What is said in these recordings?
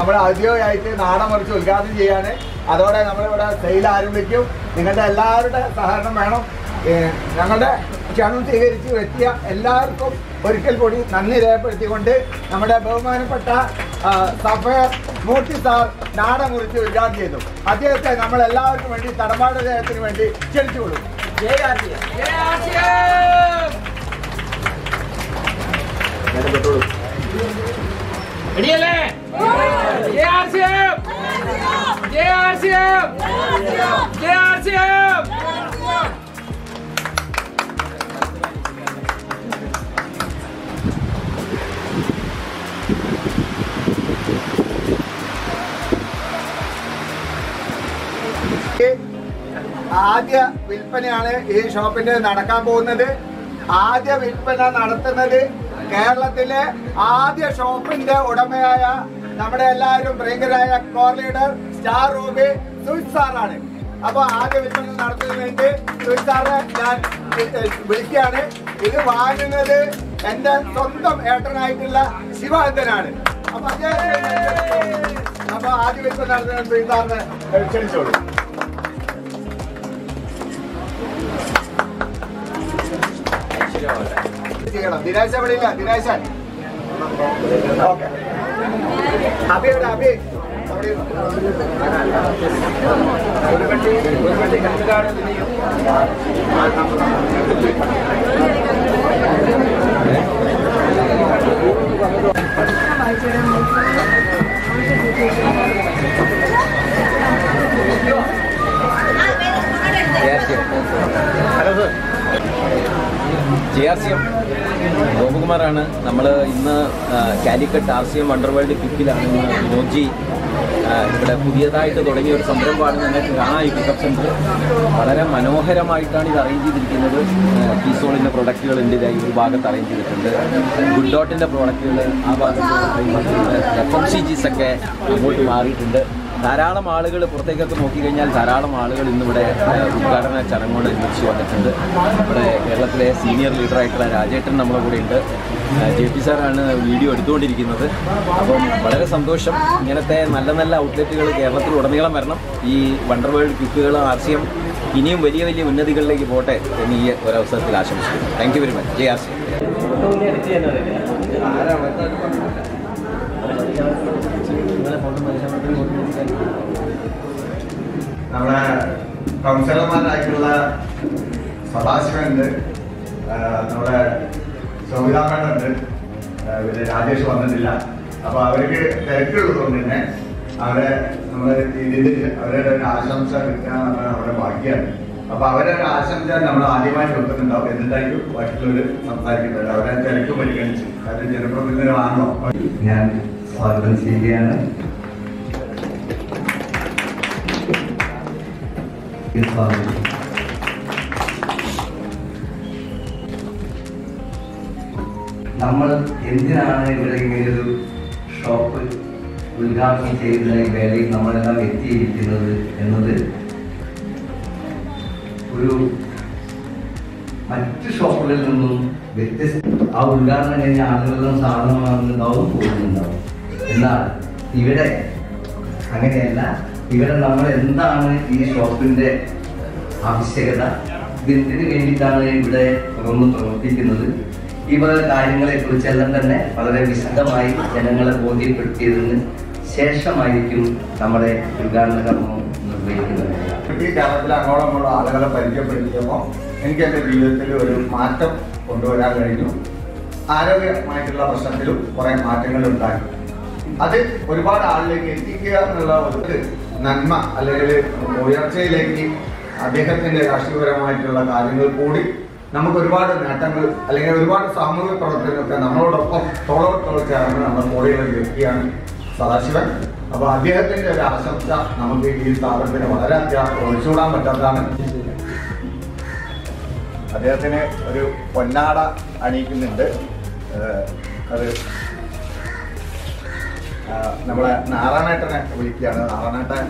നമ്മൾ ഔദ്യോഗികമായിട്ട് നാടൻ മുറിച്ച് ഉദ്ഘാടനം ചെയ്യാണ് അതോടെ നമ്മളിവിടെ സെയിൽ ആരംഭിക്കും നിങ്ങളുടെ എല്ലാവരുടെ സഹകരണം വേണം ഏഹ് ഞങ്ങളുടെ ക്ഷണം സ്വീകരിച്ച് എത്തിയ എല്ലാവർക്കും ഒരിക്കൽ കൂടി നന്ദി രേഖപ്പെടുത്തിക്കൊണ്ട് നമ്മുടെ ബഹുമാനപ്പെട്ട ആ, സഫയർ മൂർത്തി സാർ നാടൻ മുറിച്ച് ഉദ്ഘാടനം ചെയ്തു അദ്ദേഹത്തെ നമ്മൾ എല്ലാവർക്കും വേണ്ടി തടമ്പാട് അദ്ദേഹത്തിന് വേണ്ടി ക്ഷണിച്ചു കൊടുക്കും ജയ ആർ റെഡിയല്ലേ J R C M J R C M J R C M ആദ്യ വിൽപ്പനയാണ് ഈ ഷോപ്പിന്റെ നടക്കാൻ പോകുന്നത് ആദ്യ വിൽപ്പന നടത്തുന്നത് കേരളത്തിലെ ആദ്യ ഷോപ്പിന്റെ ഉടമയായ നമ്മുടെ എല്ലാവരും പ്രിയങ്കരായ core leader star Ruby Sujith സാറാണ് അപ്പൊ ആദ്യ വിൽപ്പന നടത്തുന്നതിന് വേണ്ടി സുജിത് സാറിനെ ഞാൻ വി- ഏ, വിളിക്കുകയാണ് ഇത് വാങ്ങുന്നത് എന്റെ സ്വന്തം ഏട്ടനായിട്ടുള്ള ശിവാനന്ദനാണ് അപ്പൊ അദ്ദേഹം അപ്പൊ ആദ്യ വിൽപ്പന നടത്തുന്ന സുജിത് സാറിനെ ക്ഷണിച്ചോളൂ ചെയ്യണം ദിനേശ് അവിടെ ഇല്ല ദിനേശൻ ഓക്കെ അഭി എവിടെ അഭി അവിടെ ഇരുന്നോ. ഒരു പെട്ടി ഒരു പെട്ടി കഞ്ചുകാട് ഇതിനെയും ജെ ആർ സി എം ഗോപകുമാറാണ് നമ്മൾ ഇന്ന് ആ, Calicut R C M wonder world ക്വിക്കിലാണ് ഇന്ന് വിനോദ്ജി ആ, ഇവിടെ പുതിയതായിട്ട് തുടങ്ങിയ ഒരു സംരംഭമാണ് നിങ്ങൾക്ക് കാണാം ഈ പിക്കപ്പ് സെൻറ്റർ വളരെ മനോഹരമായിട്ടാണ് ഇത് അറേഞ്ച് ചെയ്തിരിക്കുന്നത് കീസോളിൻ്റെ പ്രൊഡക്റ്റുകൾ ഉണ്ട് ഇതാ ഈ ഒരു ഭാഗത്ത് അറേഞ്ച് ചെയ്തിട്ടുണ്ട് ഗുഡ് ഡോട്ടിൻ്റെ പ്രോഡക്റ്റുകൾ ആ ഭാഗത്ത് അറേഞ്ച് ചെയ്തിട്ടുണ്ട് എഫ് എം സി ജീസ് ഒക്കെ അങ്ങോട്ട് മാറിയിട്ടുണ്ട് ധാരാളം ആളുകൾ പുറത്തേക്കൊക്കെ നോക്കിക്കഴിഞ്ഞാൽ ധാരാളം ആളുകൾ ഇന്നിവിടെ ഏഹ്, ഉദ്ഘാടന ചടങ്ങോടനുബന്ധിച്ച് വന്നിട്ടുണ്ട് നമ്മുടെ കേരളത്തിലെ സീനിയർ ലീഡറായിട്ടുള്ള രാജേട്ടൻ നമ്മളെ കൂടെ ഉണ്ട് ജെ പി സാറാണ് വീഡിയോ എടുത്തുകൊണ്ടിരിക്കുന്നത് അപ്പം വളരെ സന്തോഷം ഇങ്ങനത്തെ നല്ല നല്ല ഔട്ട്ലെറ്റുകൾ കേരളത്തിൽ ഉടനീളം വരണം ഈ വണ്ടർ വേൾഡ് ക്വിക്കുകൾ ആർ സി എം ഇനിയും വലിയ വലിയ ഉന്നതികളിലേക്ക് പോട്ടെ എന്ന് ഈ ഒരവസരത്തിൽ ആശംസിക്കുന്നു thank you very much J R C നമ്മുടെ കൗൺസിലർമാരായിട്ടുള്ള സദാശിവനുണ്ട് ആ, നമ്മുടെ സൗമിതാമേണ്ടുണ്ട് പിന്നെ രാജേഷ് വന്നിട്ടില്ല അപ്പൊ അവർക്ക് തിരക്കുള്ളതുകൊണ്ട് തന്നെ അവരെ നമ്മൾ ഇതിന്റെ അവരുടെ ഒരു ആശംസ കിട്ടുക എന്നുള്ളത് നമ്മുടെ ഭാഗ്യമാണ് അപ്പൊ അവരെ ഒരു ആശംസ നമ്മൾ ആദ്യമായി കൊടുക്കുന്നുണ്ടാവും എന്നിട്ടായിരിക്കും ബാക്കിയുള്ളവർ സംസാരിക്കുന്നത് അവരെ തിരക്ക് പരിഗണിച്ച് കാരണം ജനപ്രതിനിധികളാണോ ഞാൻ സ്വാഗതം ചെയ്യുകയാണ് ഈ സ്വാഗതം നമ്മൾ എന്തിനാണ് ഇവിടെ ഇങ്ങനൊരു ഷോപ്പ് ഉദ്ഘാടനം ചെയ്യുന്ന ഈ വേളയിൽ നമ്മളെല്ലാം എത്തിയിരിക്കുന്നത് എന്നത് ഒരു മറ്റ് ഷോപ്പുകളിൽ നിന്നും വ്യത്യസ്ത ആ ഉദ്ഘാടനം കഴിഞ്ഞ ആളുകളെല്ലാം സാധനം വാങ്ങുന്നുണ്ടാവും പോകുന്നുണ്ടാവും എന്നാൽ ഇവിടെ അങ്ങനെയല്ല ഇവിടെ നമ്മൾ എന്താണ് ഈ ഷോപ്പിന്റെ ആവശ്യകത ഇതിന് വേണ്ടിയിട്ടാണ് ഇവിടെ തുറന്ന് പ്രവർത്തിക്കുന്നത് ഈ വക കാര്യങ്ങളെ കുറിച്ചെല്ലാം തന്നെ വളരെ വിശദമായി ജനങ്ങളെ ബോധ്യപ്പെടുത്തിയതിന് ശേഷമായിരിക്കും നമ്മുടെ ഉദ്ഘാടന കർമ്മം നിർവഹിക്കുന്നത് ഈ കേരളത്തിൽ അങ്ങോളം അങ്ങോളം ആളുകളെ പരിചയപ്പെടുത്തിയപ്പോൾ എനിക്ക് എൻ്റെ ജീവിതത്തിൽ ഒരു മാറ്റം കൊണ്ടുവരാൻ കഴിഞ്ഞു ആരോഗ്യമായിട്ടുള്ള പ്രശ്നത്തിലും കുറെ മാറ്റങ്ങൾ ഉണ്ടായി അത് ഒരുപാട് ആളിലേക്ക് എത്തിക്കുക എന്നുള്ള ഒരു നന്മ അല്ലെങ്കിൽ ഉയർച്ചയിലേക്ക് അദ്ദേഹത്തിന്റെ രാഷ്ട്രീയപരമായിട്ടുള്ള കാര്യങ്ങൾ കൂടി നമുക്ക് ഒരുപാട് നേട്ടങ്ങൾ അല്ലെങ്കിൽ ഒരുപാട് സാമൂഹിക പ്രവർത്തനങ്ങളൊക്കെ നമ്മളോടൊപ്പം തോളോട്ടോളം ചേർന്ന് നമ്മുടെ കൂടെയുള്ള ഒരു വ്യക്തിയാണ് സദാശിവൻ അപ്പൊ അദ്ദേഹത്തിന്റെ ഒരു ആശംസ നമുക്ക് ഈ സ്ഥാപനത്തിന് വളരെ അത്യാവശ്യം ഒഴിച്ചുകൂടാൻ പറ്റാത്തതാണ് അദ്ദേഹത്തിന് ഒരു പൊന്നാട അണിയിക്കുന്നുണ്ട് ഏഹ് അത് ആ, നമ്മളെ നാരായണേട്ടനെ വിളിക്കുകയാണ് നാരായണേട്ടൻ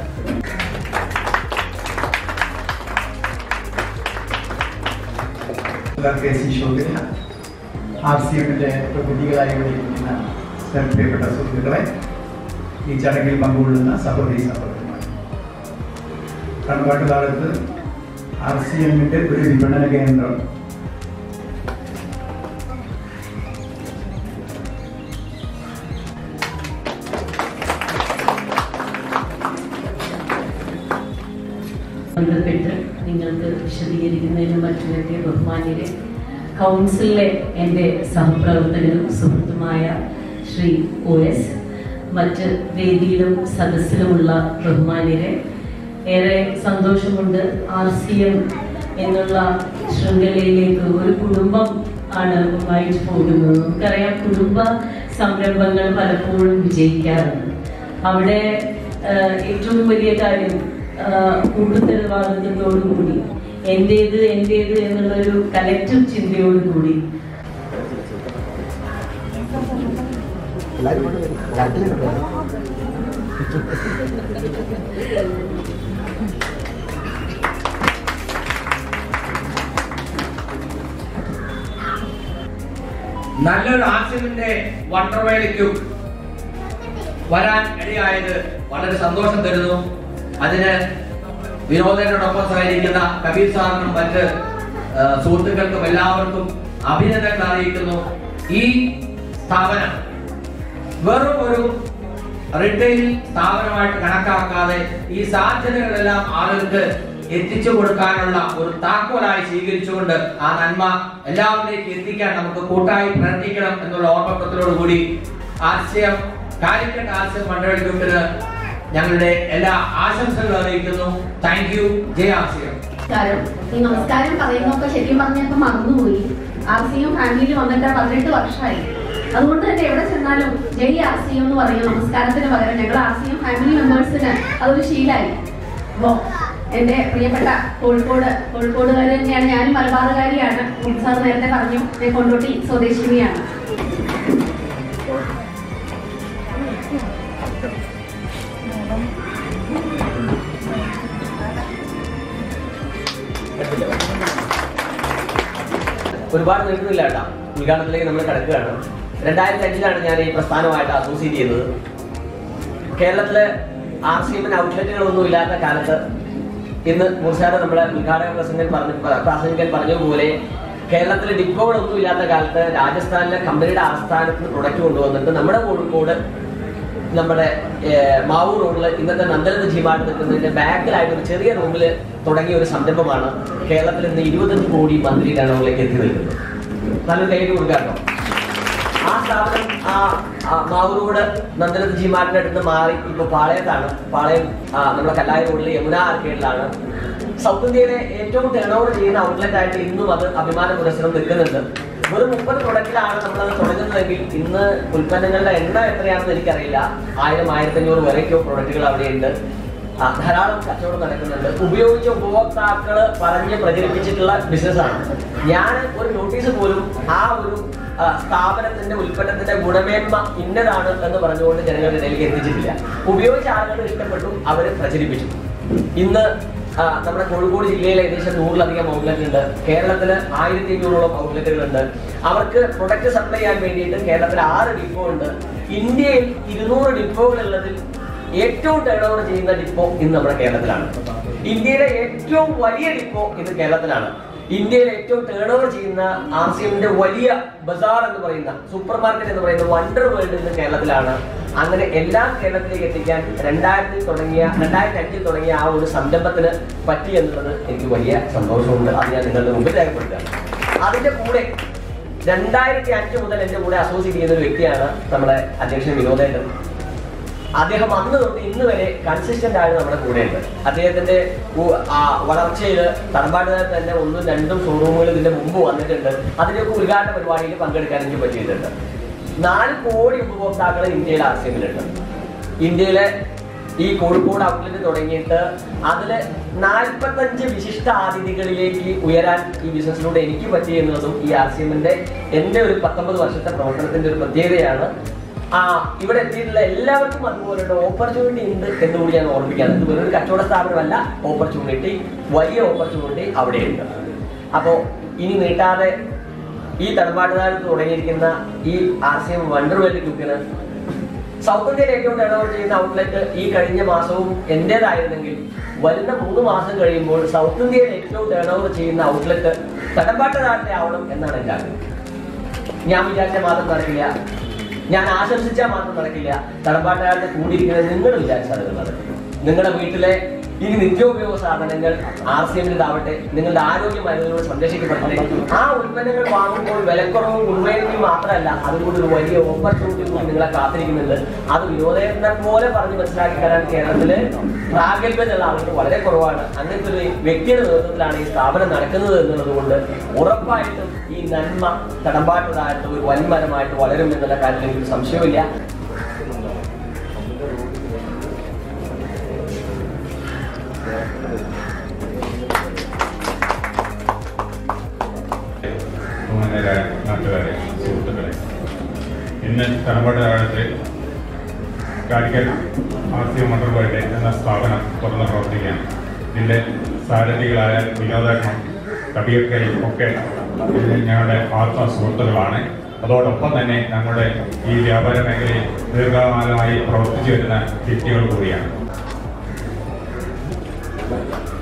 കെ സി ഷോപ്പിൽ ആർ സി എമ്മിൻ്റെ പ്രതിനിധികളായി ഇവിടെ ഇരിക്കുന്ന പ്രിയപ്പെട്ട സുഹൃത്തുക്കളെ ഈ ചടങ്ങിൽ പങ്കുകൊള്ളുന്ന സഹോദരി സഹോദരന്മാർ കണക്കാട്ട് കാലത്ത് ആർ സി എമ്മിന്റെ ഒരു വിപണന കേന്ദ്രം ബന്ധപ്പെട്ട് നിങ്ങൾക്ക് വിശദീകരിക്കുന്നതിന് മറ്റുമൊക്കെ ബഹുമാന്യരെ കൗൺസിലിലെ എൻ്റെ സഹപ്രവർത്തകനും സുഹൃത്തുമായ ശ്രീ ഒ എസ് മറ്റ് വേദിയിലും സദസ്സിലുമുള്ള ബഹുമാന്യരെ ഏറെ സന്തോഷമുണ്ട് ആർ സി എം എന്നുള്ള ശൃംഖലയിലേക്ക് ഒരു കുടുംബം ആണ് വായിച്ചു പോകുന്നത് നമുക്കറിയാം കുടുംബ സംരംഭങ്ങൾ പലപ്പോഴും വിജയിക്കാറുണ്ട് അവിടെ ആഹ്, ഏറ്റവും വലിയ കാര്യം ആഹ്, കൂട്ടുത്തരവാദിത്വത്തോടുകൂടി എന്റേത് എന്റേത് എന്നുള്ളൊരു കലക്റ്റീവ് ചിന്തയോടുകൂടി നല്ലൊരു ആശയത്തിന്റെ വണ്ടർവേലയ്ക്കും വരാൻ ഇടയായത് വളരെ സന്തോഷം തരുന്നു അതിന് വിനോദനോടൊപ്പം സഹകരിക്കുന്ന കബീർ സാറിനും മറ്റ് ആ, സുഹൃത്തുക്കൾക്കും എല്ലാവർക്കും അഭിനന്ദനങ്ങൾ അറിയിക്കുന്നു ഈ സ്ഥാപനം വെറും ഒരു റിട്ടെയിൽ സ്ഥാപനമായിട്ട് കണക്കാക്കാതെ ഈ സാധ്യതകളെല്ലാം ആളുകൾക്ക് എത്തിച്ചു കൊടുക്കാനുള്ള ഒരു താക്കോലായി സ്വീകരിച്ചുകൊണ്ട് ആ നന്മ എല്ലാവരിലേക്ക് എത്തിക്കാൻ നമുക്ക് കൂട്ടായി പ്രയത്നിക്കണം എന്നുള്ള ഓർമ്മപ്പെടുത്തലോടുകൂടി ആശയം കാലിക്കറ്റ് ആശയം മണ്ഡലി ഗ്രൂപ്പിന് ഞങ്ങളുടെ എല്ലാ ആശംസകളും അറിയിക്കുന്നു താങ്ക് യു ജയ ആശയം നമസ്കാരം ഈ നമസ്കാരം പറയുന്നൊക്കെ ശരിക്കും പറഞ്ഞപ്പോ മറന്നുപോയി ആർ സി എം ഫാമിലിയിൽ വന്നിട്ട് പതിനെട്ട് വർഷമായി അതുകൊണ്ട് തന്നെ എവിടെ ചെന്നാലും ജയ് ആർ സി എം എന്ന് പറയും നമസ്കാരത്തിന് പകരം ഞങ്ങൾ ആർ സി എം ഫാമിലി മെമ്പേഴ്സിന് അതൊരു ശീലായി അപ്പോ എന്റെ പ്രിയപ്പെട്ട കോഴിക്കോട് കോഴിക്കോടുകാരി തന്നെയാണ് ഞാനും മലബാറുകാരിയാണ് സാർ നേരത്തെ പറഞ്ഞു ഞാൻ കൊണ്ടോട്ടി സ്വദേശിനിയാണ് ഒരുപാട് നീട്ടുന്നില്ല കേട്ടോ ഉദ്ഘാടനത്തിലേക്ക് നമ്മൾ കിടക്കുകയാണ് രണ്ടായിരത്തി അഞ്ചിലാണ് ഞാൻ ഈ പ്രസ്ഥാനമായിട്ട് അസോസിയേറ്റ് ചെയ്തത് കേരളത്തിലെ ആർ സി എമ്മിന് ഔട്ട്ലെറ്റുകളൊന്നും ഇല്ലാത്ത കാലത്ത് ഇന്ന് മുർഷാദ് നമ്മുടെ ഉദ്ഘാടക പ്രസംഗൻ പറഞ്ഞ പ്രാസംഗികൻ പറഞ്ഞതുപോലെ കേരളത്തിലെ ഡിപ്പോകളൊന്നും ഇല്ലാത്ത കാലത്ത് രാജസ്ഥാനിലെ കമ്പനിയുടെ ആസ്ഥാനത്ത് പ്രൊഡക്റ്റ് കൊണ്ടുവന്നിട്ട് നമ്മുടെ കോഴിക്കോട് നമ്മുടെ ഏർ, മാവൂർ റോഡിൽ ഇന്നത്തെ നന്ദനത്ത് ജീമാട്ട് നിൽക്കുന്നതിന്റെ ബാക്കിലായിട്ട് ഒരു ചെറിയ റൂമിൽ തുടങ്ങിയ ഒരു സംരംഭമാണ് കേരളത്തിൽ ഇന്ന് ഇരുപത്തഞ്ച് കോടി മന്ത്രി ഗണങ്ങളിലേക്ക് എത്തി നിൽക്കുന്നത് നല്ലൊരു കൈയ്യടി കൊടുക്കാട്ടോ ആ സ്ഥാപനം ആ ആ മാവൂരോട് നന്ദനത്ത് ജിമാറ്റിന്റെ അടുത്ത് മാറി ഇപ്പൊ പാളയത്താണ് പാളയം ആ, നമ്മുടെ കല്ലായി റോഡിൽ യമുന ആർക്കേഡിലാണ് സൗത്ത് ഇന്ത്യയിലെ ഏറ്റവും ടേൺ ഓവർ ചെയ്യുന്ന ഔട്ട്ലെറ്റ് ആയിട്ട് ഇന്നും അത് അഭിമാന പുരസ്സരം നിൽക്കുന്നുണ്ട് വെറും മുപ്പത് പ്രൊഡക്റ്റിലാണ് നമ്മളത് തുടങ്ങുന്നതെങ്കിൽ ഇന്ന് ഉൽപ്പന്നങ്ങളുടെ എണ്ണം എത്രയാണെന്ന് എനിക്കറിയില്ല ആയിരം ആയിരത്തി അഞ്ഞൂറ് വെറൈറ്റി ഓഫ് പ്രൊഡക്റ്റുകൾ അവിടെയുണ്ട് ആ, ധാരാളം കച്ചവടം നടക്കുന്നുണ്ട് ഉപയോഗിച്ച ഉപഭോക്താക്കള് പറഞ്ഞ് പ്രചരിപ്പിച്ചിട്ടുള്ള ബിസിനസ്സാണ് ഞാൻ ഒരു നോട്ടീസ് പോലും ആ ഒരു ആ, സ്ഥാപനത്തിന്റെ ഉൽപ്പന്നത്തിന്റെ ഗുണമേന്മ ഇന്നതാണ് എന്ന് പറഞ്ഞുകൊണ്ട് ജനങ്ങളുടെ ഇടയിലേക്ക് എത്തിച്ചിട്ടില്ല ഉപയോഗിച്ച ആളുകൾ ഇഷ്ടപ്പെട്ടു അവര് പ്രചരിപ്പിച്ചു ഇന്ന് ആ, നമ്മുടെ കോഴിക്കോട് ജില്ലയിൽ ഏകദേശം നൂറിലധികം ഔട്ട്ലെറ്റ് ഉണ്ട് കേരളത്തില് ആയിരത്തി അഞ്ഞൂറോളം ഔട്ട്ലെറ്റുകൾ ഉണ്ട് അവർക്ക് പ്രൊഡക്റ്റ് സപ്ലൈ ചെയ്യാൻ വേണ്ടിയിട്ട് കേരളത്തിൽ ആറ് ഡിപ്പോ ഉണ്ട് ഇന്ത്യയിൽ ഇരുന്നൂറ് ഡിപ്പോകൾ ഉള്ളതിൽ ഏറ്റവും ടേൺ ഓവർ ചെയ്യുന്ന ഡിപ്പോ ഇന്ന് നമ്മുടെ കേരളത്തിലാണ് ഇന്ത്യയിലെ ഏറ്റവും വലിയ ഡിപ്പോ ഇന്ന് കേരളത്തിലാണ് ഇന്ത്യയിൽ ഏറ്റവും ടേൺ ഓവർ ചെയ്യുന്ന ആർ സി എമ്മിന്റെ വലിയ ബസാർ എന്ന് പറയുന്ന സൂപ്പർ മാർക്കറ്റ് എന്ന് പറയുന്ന വണ്ടർ വേൾഡ് ഇന്ന് കേരളത്തിലാണ് അങ്ങനെ എല്ലാം കേരളത്തിലേക്ക് എത്തിക്കാൻ രണ്ടായിരത്തിൽ തുടങ്ങിയ രണ്ടായിരത്തി അഞ്ചിൽ തുടങ്ങിയ ആ ഒരു സംരംഭത്തിന് പറ്റി എന്നുള്ളത് എനിക്ക് വലിയ സന്തോഷമുണ്ട് അത് ഞാൻ നിങ്ങളുടെ മുമ്പിൽ രേഖപ്പെടുത്തുകയാണ് അതിന്റെ കൂടെ രണ്ടായിരത്തി അഞ്ച് മുതൽ എന്റെ കൂടെ അസോസിയേറ്റ് ചെയ്യുന്ന ഒരു വ്യക്തിയാണ് നമ്മുടെ അധ്യക്ഷൻ വിനോദേട്ടൻ അദ്ദേഹം അന്ന് തൊട്ട് ഇന്ന് വരെ കൺസിസ്റ്റന്റ് ആയിട്ട് നമ്മുടെ കൂടെയുണ്ട് അദ്ദേഹത്തിന്റെ ഉ- ആ വളർച്ചയിൽ തറമ്പാടുകാർ തന്നെ ഒന്നും രണ്ടും ഷോറൂമുകൾ ഇതിന്റെ മുമ്പ് വന്നിട്ടുണ്ട് അതിന്റെയൊക്കെ ഉദ്ഘാടന പരിപാടിയിൽ പങ്കെടുക്കാൻ എനിക്ക് പറ്റിയിട്ടുണ്ട് നാല് കോടി ഉപഭോക്താക്കൾ ഇന്ത്യയിൽ ആശയമിലുണ്ട് ഇന്ത്യയിലെ ഈ കോഴിക്കോട് ഔട്ട്ലെറ്റ് തുടങ്ങിയിട്ട് അതില് നാൽപ്പത്തഞ്ച് വിശിഷ്ട അതിഥികളിലേക്ക് ഉയരാൻ ഈ ബിസിനസ്സിലൂടെ എനിക്ക് പറ്റി എന്നതും ഈ ആർ സി എമ്മിന്റെ എന്റെ ഒരു പത്തൊമ്പത് വർഷത്തെ പ്രവർത്തനത്തിന്റെ ഒരു പ്രത്യേകതയാണ് ആ ഇവിടെ എത്തിയിട്ടുള്ള എല്ലാവർക്കും അതുപോലെ ഓപ്പർച്യൂണിറ്റി ഉണ്ട് എന്നുകൂടി ഞാൻ ഓർമ്മിക്കാറ് ഇത് വെറൊരു കച്ചവട സ്ഥാപനമല്ല ഓപ്പർച്യൂണിറ്റി വലിയ ഓപ്പർച്യൂണിറ്റി അവിടെയുണ്ട് അപ്പോ ഇനി നീട്ടാതെ ഈ തടമ്പാട്ടുകാലത്ത് തുടങ്ങിയിരിക്കുന്ന ഈ R C M wonder world ഗ്രൂപ്പിന് സൗത്ത് ഇന്ത്യയിൽ ഏറ്റവും ടേൺ ഓവർ ചെയ്യുന്ന ഔട്ട്ലെറ്റ് ഈ കഴിഞ്ഞ മാസവും എന്റേതായിരുന്നെങ്കിൽ വരുന്ന മൂന്ന് മാസം കഴിയുമ്പോൾ സൗത്ത് ഇന്ത്യയിൽ ഏറ്റവും ടേൺ ഓവർ ചെയ്യുന്ന ഔട്ട്ലെറ്റ് കടമ്പാട്ടനാട്ടെ ആവണം എന്നാണ് എൻ്റെ ആഗ്രഹം ഞാൻ വിചാരിച്ചാൽ മാത്രം നടക്കില്ല ഞാൻ ആശംസിച്ചാൽ മാത്രം നടക്കില്ല കടമ്പാട്ടുകാരുടെ കൂടിയിരിക്കുന്നത് നിങ്ങൾ വിചാരിച്ചാൽ അത് നടക്കും നിങ്ങളുടെ വീട്ടിലെ ഇനി നിത്യോപയോഗ സാധനങ്ങൾ ആർ സി എമ്മിലാവട്ടെ നിങ്ങളുടെ ആരോഗ്യ മരുന്നുകൾ സംരക്ഷിക്കപ്പെടട്ടെ ആ ഉൽപ്പന്നങ്ങൾ വാങ്ങുമ്പോൾ വിലക്കുറവും ഗുണമേന്മയും മാത്രമല്ല അതുകൊണ്ട് ഒരു വലിയ ഓപ്പർച്യൂണിറ്റി കൂടി നിങ്ങളെ കാത്തിരിക്കുന്നുണ്ട് അത് വിനോദേവനെ പോലെ പറഞ്ഞ് മനസ്സിലാക്കി തരാൻ കേരളത്തില് പ്രാഗൽഭ്യമുള്ള ആളുകൾ വളരെ കുറവാണ് അങ്ങനത്തെ ഒരു വ്യക്തിയുടെ നേതൃത്വത്തിലാണ് ഈ സ്ഥാപനം നടക്കുന്നത് എന്നുള്ളത് കൊണ്ട് ഉറപ്പായിട്ടും ഈ നന്മ കടമ്പാട്ടുകാരുടെ ഒരു വൻമരമായിട്ട് വളരും എന്നുള്ള കാര്യത്തിൽ എനിക്ക് സംശയമില്ല ബഹുമാനരായ നാട്ടുകാരെ സുഹൃത്തുക്കളെ ഇന്ന് കടമ്പാട് താഴത്ത് Calicut R C M wonder world എന്ന സ്ഥാപനം തുറന്ന് പ്രവർത്തിക്കുകയാണ് ഇതിൻ്റെ സാരഥികളായ വിനോദാത്മം കബീർക്കയും ഒക്കെ ഇതിൽ ഞങ്ങളുടെ ആത്മ സുഹൃത്തുക്കളാണ് അതോടൊപ്പം തന്നെ ഞങ്ങളുടെ ഈ വ്യാപാര മേഖലയിൽ ദീർഘകാലമായി പ്രവർത്തിച്ചു വരുന്ന വ്യക്തികൾ കൂടിയാണ്